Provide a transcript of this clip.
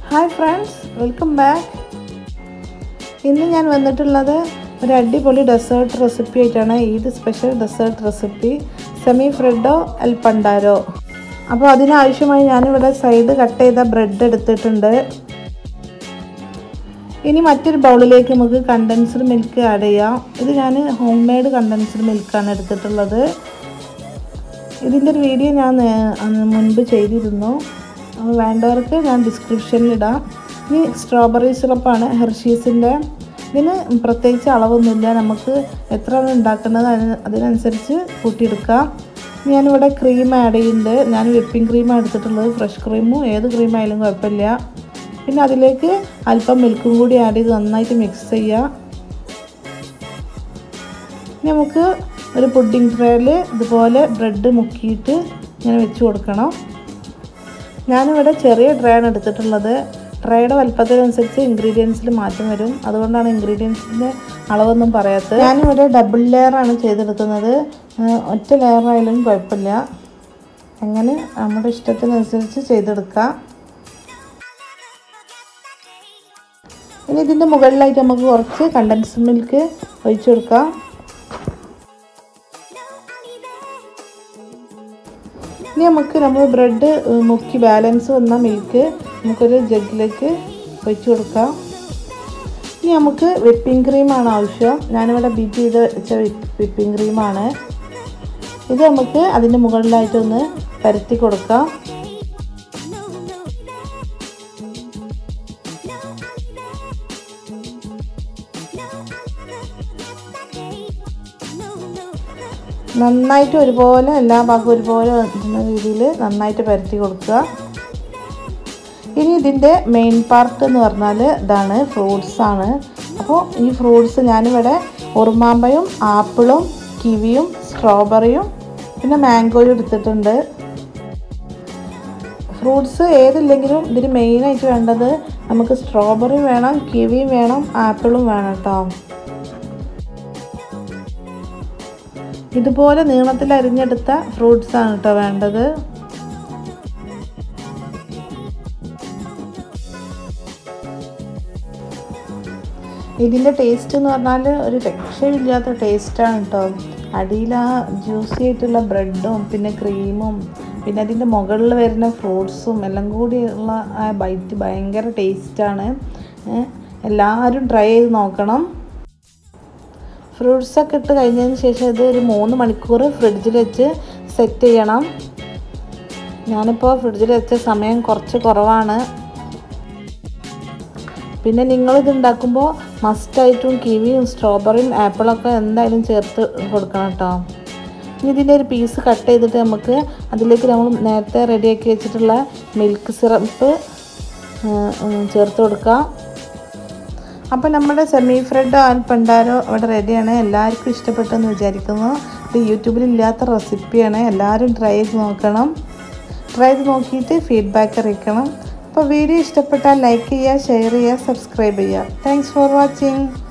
hi friends welcome back ഇന്ന് ഞാൻ വന്നിട്ടുള്ളത് ഒരു അടിപൊളി ഡെസേർട്ട് റെസിപ്പി ആയിട്ടാണ് Eid special dessert recipe semifreddo എൽ പണ്ടാരോ അപ്പോൾ അതിനാവശ്യമായി ഞാനിവിടെ സൈഡ് കട്ട് ചെയ്ത ബ്രെഡ് എടുത്തിട്ടുണ്ട് ഇനി മറ്റൊരു ബൗളിലേക്ക് നമുക്ക് കണ്ടൻസ്ഡ് മിൽക്ക് ആഡ് ചെയ്യാം ഇത് ഞാൻ ഹോം മെയ്ഡ് കണ്ടൻസ്ഡ് മിൽക്കാണ് എടുത്തിട്ടുള്ളത് ഇതിൻ്റെ ഒരു വീഡിയോ ഞാൻ നേ- അന്ന് മുൻപ് ചെയ്തിരുന്നു അപ്പോൾ വേണ്ടവർക്ക് ഞാൻ ഡിസ്ക്രിപ്ഷനിൽ ഇടാം ഇനി സ്ട്രോബെറി സിറപ്പാണ് ഹെർഷീസിൻ്റെ ഇതിന് പ്രത്യേകിച്ച് അളവൊന്നുമില്ല നമുക്ക് എത്ര ആണ് ഉണ്ടാക്കുന്നത് അതിന് അതിനനുസരിച്ച് കൂട്ടിയെടുക്കാം ഞാനിവിടെ ക്രീം ആഡ് ചെയ്യുന്നുണ്ട് ഞാൻ വിപ്പിംഗ് ക്രീമാണ് എടുത്തിട്ടുള്ളത് ഫ്രഷ് ക്രീമും ഏത് ക്രീം ആയാലും കുഴപ്പമില്ല പിന്നെ അതിലേക്ക് അല്പം മിൽക്കും കൂടി ആഡ് ചെയ്ത് നന്നായിട്ട് മിക്സ് ചെയ്യുക ഇനി നമുക്ക് ഒരു പുഡിംഗ് ട്രേയിൽ ഇതുപോലെ ബ്രെഡ് മുക്കിയിട്ട് ഇങ്ങനെ വെച്ച് കൊടുക്കണം ഞാനിവിടെ ചെറിയ ട്രേ ആണ് എടുത്തിട്ടുള്ളത് ട്രേയുടെ വലുപ്പത്തിനനുസരിച്ച് ഇൻഗ്രീഡിയൻസിൽ മാറ്റം വരും അതുകൊണ്ടാണ് ഇൻഗ്രീഡിയൻസിൻ്റെ അളവൊന്നും പറയാത്തത് ഞാനിവിടെ ഡബിൾ ലെയർ ആണ് ചെയ്തെടുക്കുന്നത് ഏഹ് ഒറ്റ ലെയർ ആയാലും കുഴപ്പമില്ല അങ്ങനെ നമ്മുടെ ഇഷ്ടത്തിനനുസരിച്ച് ചെയ്തെടുക്കാം ഇനി ഇതിൻ്റെ മുകളിലായിട്ട് നമുക്ക് കുറച്ച് കണ്ടൻസ് മിൽക്ക് ഒഴിച്ചു കൊടുക്കാം ഇനി നമുക്ക് നമ്മൾ ബ്രെഡ് മുക്കി ബാലൻസ് വന്ന മിൽക്ക് നമുക്കൊരു ജഗ്ഗിലേക്ക് ഒഴിച്ചു കൊടുക്കാം ഇനി നമുക്ക് വിപ്പിംഗ് ക്രീമാണ് ആവശ്യം ഞാനിവിടെ ബീറ്റ് ചെയ്ത് വെച്ച വിപ്പിംഗ് ക്രീമാണ് ഇത് നമുക്ക് അതിൻ്റെ മുകളിലായിട്ടൊന്ന് പരത്തി കൊടുക്കാം നന്നായിട്ട് ഒരുപോലെ എല്ലാ ഭാഗവും ഒരുപോലെ വരുന്ന രീതിയിൽ നന്നായിട്ട് പരത്തി കൊടുക്കുക ഇനി ഇതിൻ്റെ മെയിൻ പാർട്ട് എന്ന് പറഞ്ഞാൽ ഇതാണ് ഫ്രൂട്ട്സ് ആണ് അപ്പോൾ ഈ ഫ്രൂട്ട്സ് ഞാനിവിടെ ഉറുമാമ്പയും ആപ്പിളും കിവിയും സ്ട്രോബെറിയും പിന്നെ മാംഗോയും എടുത്തിട്ടുണ്ട് ഫ്രൂട്ട്സ് ഏതില്ലെങ്കിലും ഇതിന് മെയിനായിട്ട് വേണ്ടത് നമുക്ക് സ്ട്രോബെറി വേണം കിവിയും വേണം ആപ്പിളും വേണം കേട്ടോ ഇതുപോലെ നീളത്തിൽ അരിഞ്ഞെടുത്ത ഫ്രൂട്ട്സ് ആണ് കേട്ടോ വേണ്ടത് ഇതിൻ്റെ ടേസ്റ്റ് എന്ന് പറഞ്ഞാൽ ഒരു രക്ഷയില്ലാത്ത ടേസ്റ്റാണ് കേട്ടോ അടിയിൽ ആ ജ്യൂസി ആയിട്ടുള്ള ബ്രെഡും പിന്നെ ക്രീമും പിന്നെ അതിൻ്റെ മുകളിൽ വരുന്ന ഫ്രൂട്ട്സും എല്ലാം കൂടിയുള്ള ആ ബൈറ്റ് ഭയങ്കര ടേസ്റ്റാണ് എല്ലാവരും ട്രൈ ചെയ്ത് നോക്കണം ഫ്രൂട്ട്സൊക്കെ ഇട്ട് കഴിഞ്ഞതിന് ശേഷം ഇത് ഒരു മൂന്ന് മണിക്കൂർ ഫ്രിഡ്ജിൽ വെച്ച് സെറ്റ് ചെയ്യണം ഞാനിപ്പോൾ ഫ്രിഡ്ജിൽ വെച്ച സമയം കുറച്ച് കുറവാണ് പിന്നെ നിങ്ങളിത് ഉണ്ടാക്കുമ്പോൾ മസ്റ്റായിട്ടും കിവിയും സ്ട്രോബെറിയും ആപ്പിളൊക്കെ എന്തായാലും ചേർത്ത് കൊടുക്കണം കേട്ടോ ഇനി ഇതിൻ്റെ ഒരു പീസ് കട്ട് ചെയ്തിട്ട് നമുക്ക് അതിലേക്ക് നമ്മൾ നേരത്തെ റെഡിയാക്കി വെച്ചിട്ടുള്ള മിൽക്ക് സിറപ്പ് ചേർത്ത് കൊടുക്കാം അപ്പോൾ നമ്മുടെ സെമി ഫ്രെഡ് ആൽ പണ്ടാരോ അവിടെ റെഡിയാണ് എല്ലാവർക്കും ഇഷ്ടപ്പെട്ടെന്ന് വിചാരിക്കുന്നു ഇത് യൂട്യൂബിൽ ഇല്ലാത്ത റെസിപ്പിയാണ് എല്ലാവരും ട്രൈ ചെയ്ത് നോക്കണം ട്രൈ ചെയ്ത് നോക്കിയിട്ട് ഫീഡ്ബാക്ക് അറിയിക്കണം അപ്പോൾ വീഡിയോ ഇഷ്ടപ്പെട്ടാൽ ലൈക്ക് ചെയ്യുക ഷെയർ ചെയ്യുക സബ്സ്ക്രൈബ് ചെയ്യുക താങ്ക്സ് ഫോർ വാച്ചിങ്